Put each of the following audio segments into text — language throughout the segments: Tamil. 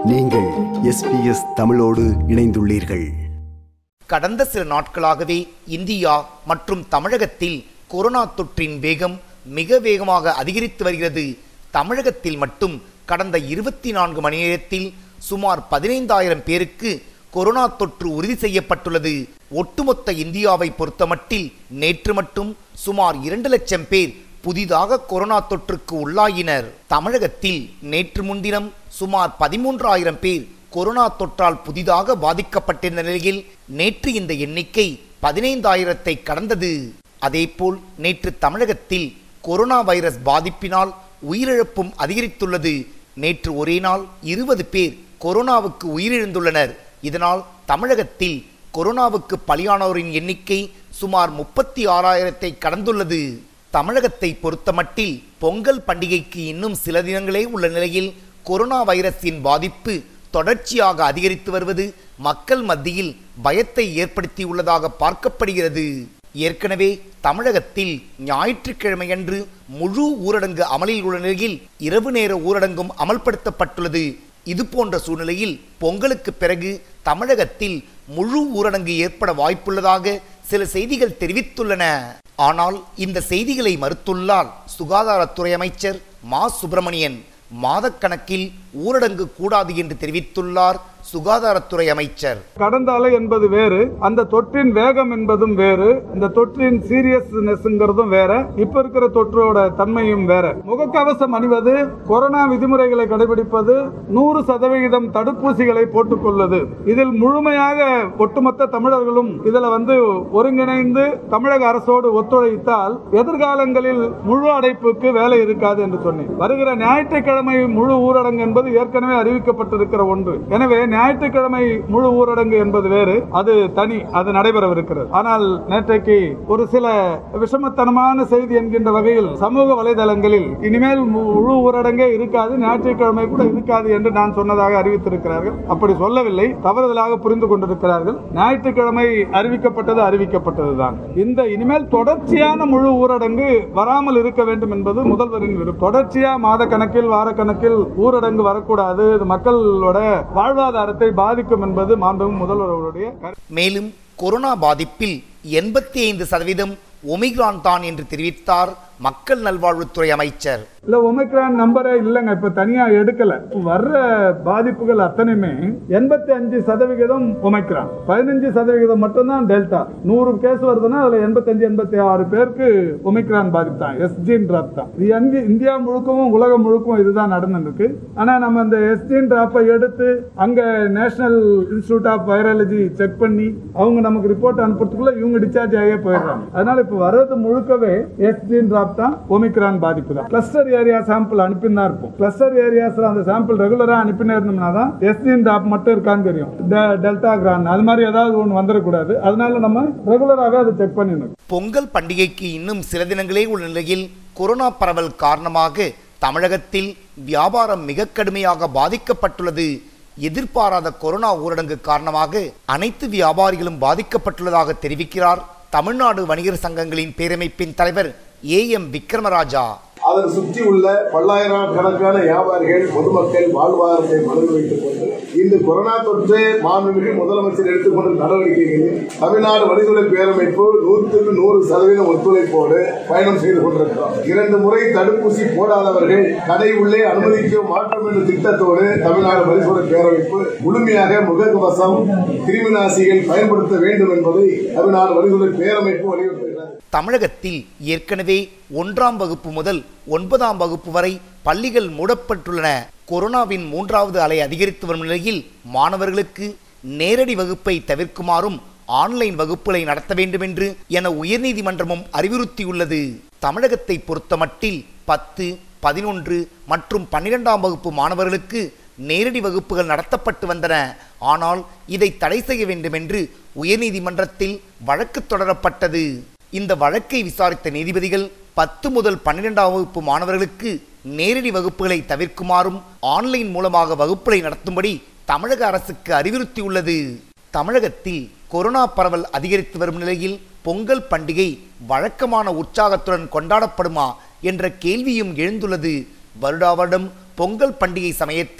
நீங்கள் எஸ்பிஎஸ் தமிழோடு இணைந்துள்ளீர்கள் கடந்த சில நாட்களாகவே இந்தியா மற்றும் தமிழகத்தில் கொரோனா தொற்றின் வேகம் மிக வேகமாக அதிகரித்து வருகிறது தமிழகத்தில் மட்டும் கடந்த இருபத்தி நான்கு மணி நேரத்தில் சுமார் பதினைந்தாயிரம் பேருக்கு கொரோனா தொற்று உறுதி செய்யப்பட்டுள்ளது ஒட்டுமொத்த இந்தியாவை பொறுத்தமட்டில் நேற்று மட்டும் சுமார் இரண்டு லட்சம் பேர் புதிதாக கொரோனா தொற்றுக்கு உள்ளாயினர் தமிழகத்தில் நேற்று முன்தினம் சுமார் பதிமூன்றாயிரம் பேர் கொரோனா தொற்றால் புதிதாக பாதிக்கப்பட்டிருந்த நிலையில் நேற்று இந்த எண்ணிக்கை பதினைந்தாயிரத்தை கடந்தது அதேபோல் நேற்று தமிழகத்தில் கொரோனா வைரஸ் பாதிப்பினால் உயிரிழப்பும் அதிகரித்துள்ளது நேற்று ஒரே நாள் இருபது பேர் கொரோனாவுக்கு உயிரிழந்துள்ளனர் இதனால் தமிழகத்தில் கொரோனாவுக்கு பலியானோரின் எண்ணிக்கை சுமார் முப்பத்தி ஆறாயிரத்தை கடந்துள்ளது தமிழகத்தை பொறுத்தமட்டில் பொங்கல் பண்டிகைக்கு இன்னும் சில தினங்களே உள்ள நிலையில் கொரோனா வைரஸின் பாதிப்பு தொடர்ச்சியாக அதிகரித்து வருவது மக்கள் மத்தியில் பயத்தை ஏற்படுத்தியுள்ளதாக பார்க்கப்படுகிறது ஏற்கனவே தமிழகத்தில் ஞாயிற்றுக்கிழமையன்று முழு ஊரடங்கு அமலில் உள்ள நிலையில் இரவு நேர ஊரடங்கும் அமல்படுத்தப்பட்டுள்ளது இது போன்ற சூழ்நிலையில் பொங்கலுக்கு பிறகு தமிழகத்தில் முழு ஊரடங்கு ஏற்பட வாய்ப்புள்ளதாக சில செய்திகள் தெரிவித்துள்ளன ஆனால் இந்த செய்திகளை மறுத்துள்ளார் சுகாதாரத்துறை அமைச்சர் மா சுப்பிரமணியன் மாதக்கணக்கில் ஊரடங்கு கூடாது என்று தெரிவித்துள்ளார் சுகாதாரத்துறை அமைச்சர் கடந்த அலை என்பது வேறு அந்த தொற்றின் வேகம் என்பதும் வேறு இந்த தொற்றின் சீரியஸ்னஸ்ங்கிறதும் வேற இப்ப இருக்கிற தொற்றோட தன்மையும் வேற முகக்கவசம் அணிவது கொரோனா விதிமுறைகளை கடைபிடிப்பது நூறு சதவிகிதம் தடுப்பூசிகளை போட்டுக்கொள்வது இதில் முழுமையாக ஒட்டுமொத்த தமிழர்களும் இதுல வந்து ஒருங்கிணைந்து தமிழக அரசோடு ஒத்துழைத்தால் எதிர்காலங்களில் முழு அடைப்புக்கு வேலை இருக்காது என்று சொன்னேன் வருகிற ஞாயிற்றுக்கிழமை முழு ஊரடங்கு என்பது ஏற்கனவே அறிவிக்கப்பட்டிருக்கிற ஒன்று எனவே ஞாயிற்றுக்கிழமை முழு ஊரடங்கு என்பது வேறு அது தனி அது நடைபெறவிருக்கிறது ஆனால் நேற்றைக்கு ஒரு சில விஷமத்தனமான செய்தி என்கின்ற வகையில் சமூக வலைதளங்களில் இனிமேல் முழு ஊரடங்கே இருக்காது ஞாயிற்றுக்கிழமை கூட இருக்காது என்று நான் சொன்னதாக அறிவித்திருக்கிறார்கள் அப்படி சொல்லவில்லை தவறுதலாக புரிந்து கொண்டிருக்கிறார்கள் ஞாயிற்றுக்கிழமை அறிவிக்கப்பட்டது அறிவிக்கப்பட்டதுதான் இந்த இனிமேல் தொடர்ச்சியான முழு ஊரடங்கு வராமல் இருக்க வேண்டும் என்பது முதல்வரின் விருப்பம் தொடர்ச்சியா மாத கணக்கில் வார கணக்கில் ஊரடங்கு வரக்கூடாது இது மக்களோட வாழ்வாதாரத்தை பாதிக்கும் என்பது மாண்புமிகு முதல்வர் அவருடைய கருத்து மேலும் கொரோனா பாதிப்பில் எண்பத்தி ஐந்து சதவீதம் ஒமிக்ரான் தான் என்று தெரிவித்தார் மக்கள் நல்வாழ்வுத்துறை அமைச்சர் இல்ல ஒமிக்ரான் நம்பரே இல்லைங்க இப்ப தனியா எடுக்கல வர்ற பாதிப்புகள் அத்தனையுமே எண்பத்தி அஞ்சு சதவிகிதம் ஒமைக்ரான் பதினஞ்சு சதவிகிதம் மட்டும்தான் டெல்டா நூறு கேஸ் வருதுன்னா அதுல எண்பத்தஞ்சு எண்பத்தி ஆறு பேருக்கு ஒமிக்ரான் பாதிப்பு தான் எஸ்ஜின் டிராப் தான் இது எங்க இந்தியா முழுக்கவும் உலகம் முழுக்கவும் இதுதான் நடந்துருக்கு ஆனா நம்ம அந்த எஸ்ஜின் டிராப்பை எடுத்து அங்க National Institute of virology check பண்ணி அவங்க நமக்கு ரிப்போர்ட் அனுப்புறதுக்குள்ள இவங்க டிஸ்சார்ஜ் ஆகியே போயிடுறாங்க அதனால இப்ப வர்றது முழுக்கவே எஸ்ஜின் டிராப் தான் ஒமிக்ரான் பாதிப்பு தான் கிளஸ்டர் ஏரியா சாம்பிள் அனுப்பினா இருப்போம் கிளஸ்டர் ஏரியாஸ்ல அந்த சாம்பிள் ரெகுலரா அனுப்பினே இருந்தோம்னா தான் எஸ்ஜின் டிராப் மட்டும் இருக்கான்னு தெரியும் டெ- டெல்டா கிரான் அது மாதிரி ஏதாவது ஒன்று வந்துடக்கூடாது அதனால நம்ம ரெகுலராகவே அதை செக் பண்ணிடணும் பொங்கல் பண்டிகைக்கு இன்னும் சில தினங்களே உள்ள நிலையில் கொரோனா பரவல் காரணமாக தமிழகத்தில் வியாபாரம் மிக கடுமையாக பாதிக்கப்பட்டுள்ளது எதிர்பாராத கொரோனா ஊரடங்கு காரணமாக அனைத்து வியாபாரிகளும் பாதிக்கப்பட்டுள்ளதாக தெரிவிக்கிறார் தமிழ்நாடு வணிகர் சங்கங்களின் பேரமைப்பின் தலைவர் ஏ எம் விக்ரமராஜா அதன் சுற்றி உள்ள பல்லாயிரக்கணக்கான வியாபாரிகள் பொதுமக்கள் வாழ்வாதாரத்தை மனதில் வைத்துக் கொண்டு இந்த கொரோனா தொற்று மாண்புமிகு முதலமைச்சர் எடுத்துக்கொண்ட நடவடிக்கைகளில் தமிழ்நாடு வணிகர்கள் பேரமைப்பு நூற்றுக்கு நூறு சதவீதம் ஒத்துழைப்போடு பயணம் செய்து கொண்டிருக்கிறோம் இரண்டு முறை தடுப்பூசி போடாதவர்கள் கடை உள்ளே அனுமதிக்க மாட்டோம் என்ற திட்டத்தோடு தமிழ்நாடு வணிகர்கள் பேரமைப்பு முழுமையாக முகக்கவசம் கிருமிநாசிகள் பயன்படுத்த வேண்டும் என்பதை தமிழ்நாடு வணிகர்கள் பேரமைப்பு வலியுறுத்துகிறது தமிழகத்தில் ஏற்கனவே ஒன்றாம் வகுப்பு முதல் ஒன்பதாம் வகுப்பு வரை பள்ளிகள் மூடப்பட்டுள்ளன கொரோனாவின் மூன்றாவது அலை அதிகரித்து வரும் நிலையில் மாணவர்களுக்கு நேரடி வகுப்பை தவிர்க்குமாறும் ஆன்லைன் வகுப்புகளை நடத்த வேண்டும் என்று என உயர்நீதிமன்றமும் அறிவுறுத்தியுள்ளது தமிழகத்தை பொறுத்தமட்டில் பத்து பதினொன்று மற்றும் பன்னிரெண்டாம் வகுப்பு மாணவர்களுக்கு நேரடி வகுப்புகள் நடத்தப்பட்டு வந்தன ஆனால் இதை தடை செய்ய வேண்டும் என்று உயர்நீதிமன்றத்தில் வழக்கு தொடரப்பட்டது இந்த வழக்கை விசாரித்த நீதிபதிகள் பத்து முதல் பன்னிரெண்டாம் வகுப்பு மாணவர்களுக்கு நேரடி வகுப்புகளை தவிர்க்குமாறும் ஆன்லைன் மூலமாக வகுப்புகளை நடத்தும்படி தமிழக அரசுக்கு அறிவுறுத்தியுள்ளது தமிழகத்தில் கொரோனா பரவல் அதிகரித்து வரும் நிலையில் பொங்கல் பண்டிகை வழக்கமான உற்சாகத்துடன் கொண்டாடப்படுமா என்ற கேள்வியும் எழுந்துள்ளது வருடா வருடம் பொங்கல் பண்டிகை சமயத்தில்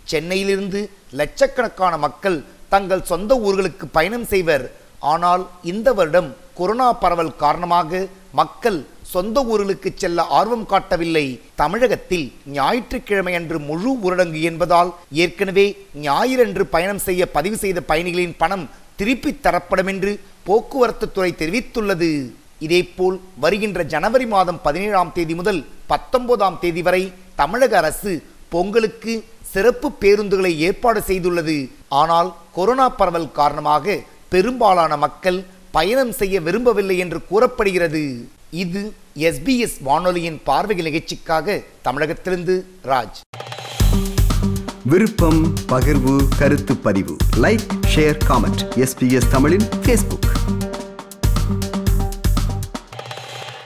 சென்னையிலிருந்து லட்சக்கணக்கான மக்கள் தங்கள் சொந்த ஊர்களுக்கு பயணம் செய்வர் ஆனால் இந்த வருடம் கொரோனா பரவல் காரணமாக மக்கள் சொந்த ஊர்களுக்கு செல்ல ஆர்வம் காட்டவில்லை தமிழகத்தில் ஞாயிற்றுக்கிழமை அன்று முழு ஊரடங்கு என்பதால் ஏற்கனவே ஞாயிறன்று பயணம் செய்ய பதிவு செய்த பயணிகளின் பணம் திருப்பித் தரப்படும் என்று போக்குவரத்து துறை தெரிவித்துள்ளது இதேபோல் வருகின்ற ஜனவரி மாதம் பதினேழாம் தேதி முதல் பத்தொன்பதாம் தேதி வரை தமிழக அரசு பொங்கலுக்கு சிறப்பு பேருந்துகளை ஏற்பாடு செய்துள்ளது ஆனால் கொரோனா பரவல் காரணமாக பெரும்பாலான மக்கள் பயணம் செய்ய விரும்பவில்லை என்று கூறப்படுகிறது இது எஸ்பிஎஸ் வானொலியின் பார்வைகள் நிகழ்ச்சிக்காக தமிழகத்திலிருந்து ராஜ் விருப்பம் பகிர்வு கருத்து பதிவு லைக் ஷேர் காமெண்ட் எஸ்பிஎஸ் தமிழின் ஃபேஸ்புக்